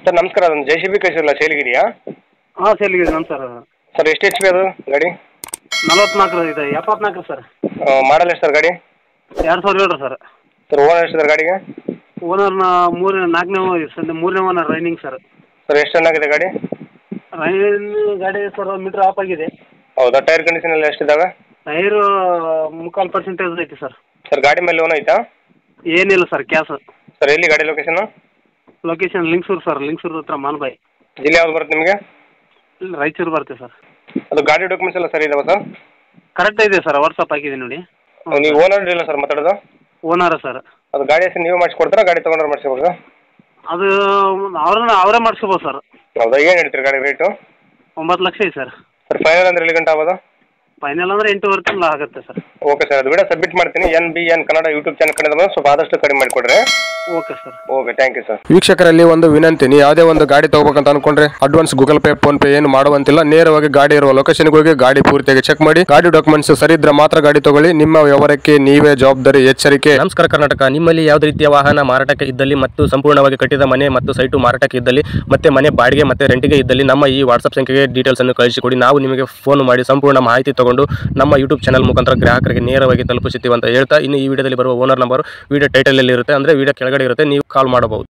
sir ನಮಸ್ಕಾರ ಅದೊಂದು J C B ಕಳಿಸಿರಲ್ಲ ಸೇಲ್ಗಿದೆಯಾ ಹಾಂ ಸೇಲ್ಗಿದೆ ನಮ್ಮ ಸರ್ ಸರ್ ಎಷ್ಟು ಎಚ್ ಪಿ ಅದು ಗಾಡಿ ನಲವತ್ನಾಲ್ಕು ಇದೆ ಎಪ್ಪತ್ನಾಲ್ಕು ಸರ್ ಮಾಡಲ್ ಎಷ್ಟು ಸರ್ ಗಾಡಿ ಎರಡು ಸಾವಿರ ಏಳು ಸರ್ ಸರ್ ಓನರ್ ಎಷ್ಟು ಸರ್ ಗಾಡಿಗೆ ಓನರ್ನ ಮೂರನೇ ನಾಲ್ಕನೇ ಸದ್ಯ ಮೂರನೇ ಓನರ್ ರೈನಿಂಗ್ ಸರ್ ಸರ್ ಎಷ್ಟು ಚೆನ್ನಾಗಿದೆ ಗಾಡಿ ರೈನ್ ಗಾಡಿ ಸರ್ ಮೀಟ್ರ್ ಆಫ್ ಆಗಿದೆ ಹೌದಾ ಟೈರ್ ಕಂಡೀಷನ್ ಎಲ್ಲ ಎಷ್ಟಿದ್ದಾವೆ ಟೈರು ಮುಕ್ಕಾಲು ಪರ್ಸೆಂಟೇಜ್ ಐತಿ ಸರ್ ಸರ್ ಗಾಡಿ ಮೇಲೆ ಲೋನ್ ಐತಾ ಏನಿಲ್ಲ ಸರ್ ಕ್ಯಾಶ್ ಸರ್ ಎಲ್ಲಿ ಗಾಡಿ location location Lingsugur sir Lingsugur ಹತ್ರ ಮಾನ್ಬಾಯಿ ಜಿಲ್ಲೆ ಯಾವ್ದು ಬರುತ್ತೆ ನಿಮಗೆ ಇಲ್ಲಿ ರಾಯಚೂರು ಬರುತ್ತೆ ಸರ್ ಅದು ಗಾಡಿ ಡಾಕ್ಯುಮೆಂಟ್ಸ್ ಎಲ್ಲ ಸರಿ ಇದಾವೆ ಸರ್ ಕರೆಕ್ಟ್ ಇದೆ ಸರ್ ವಾಟ್ಸಪ್ ಹಾಕಿದೆ ನೋಡಿ ನೀವು ಓನರ್ ಇಲ್ಲ ಸರ್ ಮಾತಾಡೋದು ಓನರ ಸರ್ ಅದು ಗಾಡಿ ಹೆಸರು ನೀವೇ ಮಾಡಿಸ್ಕೊಡ್ತಾರಾ ಗಾಡಿ ತೊಗೊಂಡ್ರೆ ಮಾಡಿಸ್ಕೊಡ್ರಾ ಅದು ಅವ್ರನ್ನ ಅವರೇ ಮಾಡಿಸ್ಕೋಬೋದು ಸರ್ ಹೌದಾ ಏನು ಹೇಳ್ತೀರಿ ಗಾಡಿ ರೇಟು ಒಂಬತ್ತು ಲಕ್ಷ ಇದೆ ಸರ್ ಸರ್ ಫೈನಲ್ ಅಂದ್ರೆ ಎಲ್ಲಿ ಗಂಟೆ ಆಗೋದು ಫೈನಲ್ ಅಂದರೆ ಎಂಟೂವರೆ ತಿಂಗಳು ಆಗುತ್ತೆ ಸರ್ ಓಕೆ ಸರ್ ಅದು ವಿಡಿಯೋ ಸಬ್ಮಿಟ್ ಮಾಡ್ತೀನಿ N B N Kannada YouTube channel ಕಡೆ ಬಂದು ಸ್ವಲ್ಪ ಆದಷ್ಟು ಕಡಿಮೆ ಮಾಡಿಕೊಡ್ರಿ okay sir okay thank you sir ವೀಕ್ಷಕರಲ್ಲಿ ಒಂದು ವಿನಂತಿ ನೀವು ಯಾವುದೇ ಒಂದು ಗಾಡಿ ತಗೋಬೇಕಂತ ಅನ್ಕೊಂಡ್ರೆ advance Google Pay PhonePe ಏನು ಮಾಡುವಂತಿಲ್ಲ ನೇರವಾಗಿ ಗಾಡಿ ಇರುವ ಲೊಕೇಶನ್ಗೆ ಹೋಗಿ ಗಾಡಿ ಪೂರ್ತಿಯಾಗಿ ಚೆಕ್ ಮಾಡಿ ಗಾಡಿ ಡಾಕ್ಯುಮೆಂಟ್ಸ್ ಸರಿ ಇದ್ರೆ ಮಾತ್ರ ಗಾಡಿ ತಗೊಳ್ಳಿ ನಿಮ್ಮ ವ್ಯವಹಾರಕ್ಕೆ ನೀವೇ ಜವಾಬ್ದಾರಿ ಎಚ್ಚರಿಕೆ ನಮಸ್ಕಾರ ಕರ್ನಾಟಕ ನಿಮ್ಮಲ್ಲಿ ಯಾವುದೇ ರೀತಿಯ ವಾಹನ ಮಾರಾಟಕ್ಕೆ ಇದ್ದಲ್ಲಿ ಮತ್ತು ಸಂಪೂರ್ಣವಾಗಿ ಕಟ್ಟಿದ ಮನೆ ಮತ್ತು ಸೈಟು ಮಾರಾಟಕ್ಕೆ ಇದ್ದಲ್ಲಿ ಮತ್ತೆ ಮನೆ ಬಾಡಿಗೆ ಮತ್ತೆ ರೆಂಟಿಗೆ ಇದ್ದಲ್ಲಿ ನಮ್ಮ ಈ ವಾಟ್ಸ್ಆಪ್ ಸಂಖ್ಯೆಗೆ ಡೀಟೇಲ್ಸ್ ಅನ್ನು ಕಳಿಸಿಕೊಡಿ ನಾವು ನಿಮಗೆ ಫೋನ್ ಮಾಡಿ ಸಂಪೂರ್ಣ ಮಾಹಿತಿ ತಗೊಂಡು ನಮ್ಮ ಯೂಟ್ಯೂಬ್ ಚಾನಲ್ ಮುಖಾಂತರ ಗ್ರಾಹಕರಿಗೆ ನೇರವಾಗಿ ತಲುಪಿಸುತ್ತೀವಿ ಅಂತ ಹೇಳ್ತಾ ಇನ್ನು ಈ ವಿಡಿಯೋದಲ್ಲಿ ಬರುವ ಓನರ್ ನಂಬರ್ ವಿಡಿಯೋ ಟೈಟಲಲ್ಲಿ ಇರುತ್ತೆ ಅಂದರೆ ವಿಡಿಯೋ ಕೆಳಗಡೆ ಇರುತ್ತೆ ನೀವು ಕಾಲ್ ಮಾಡಬಹುದು